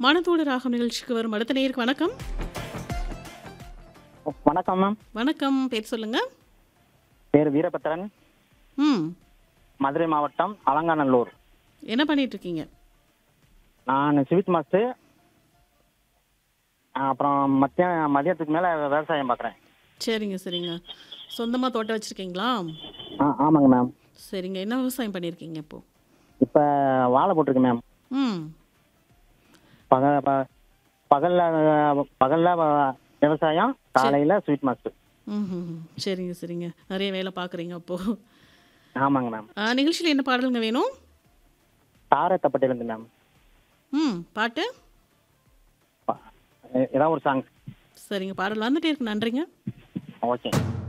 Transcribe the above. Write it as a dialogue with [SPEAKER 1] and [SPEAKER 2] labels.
[SPEAKER 1] மனதோட ராகம் நிகழ்ச்சிக்கு வரும் அடுத்த நேருக்கு வணக்கம்
[SPEAKER 2] வணக்கம் மேம்
[SPEAKER 1] வணக்கம் பேர் சொல்லுங்க
[SPEAKER 2] பேர் வீரபத்ரன்
[SPEAKER 1] ம்
[SPEAKER 2] மதுரை மாவட்டம் அலங்காநல்லூர்
[SPEAKER 1] என்ன பண்ணிட்டு இருக்கீங்க
[SPEAKER 2] நான் சிவித் மாஸ்டர் அப்புறம் மத்திய மதியத்துக்கு மேலே விவசாயம் பார்க்குறேன்
[SPEAKER 1] சரிங்க சரிங்க சொந்தமாக தோட்டம் வச்சுருக்கீங்களா
[SPEAKER 2] ஆ ஆமாங்க மேம்
[SPEAKER 1] சரிங்க என்ன விவசாயம் பண்ணியிருக்கீங்க இப்போ
[SPEAKER 2] இப்போ வாழை போட்டிருக்கு மேம்
[SPEAKER 1] ம்
[SPEAKER 2] பக ப பகலில் பகலில் விவசாயம் காலையில் ஸ்வீட் மாஸ்டர்
[SPEAKER 1] ம் ம், ம். சரிங்க சரிங்க நிறைய வேலை பார்க்குறீங்க அப்போது
[SPEAKER 2] ஆமாங்க மேம்
[SPEAKER 1] நிகழ்ச்சியில் என்ன பாடலுங்க வேணும்
[SPEAKER 2] தாரத்தப்பட்டிலேருந்து மேம்
[SPEAKER 1] ம் பாட்டு
[SPEAKER 2] ப- ஏதாவது ஒரு சாங்
[SPEAKER 1] சரிங்க பாடல் வந்துட்டே இருக்கு நன்றிங்க
[SPEAKER 2] ஓகே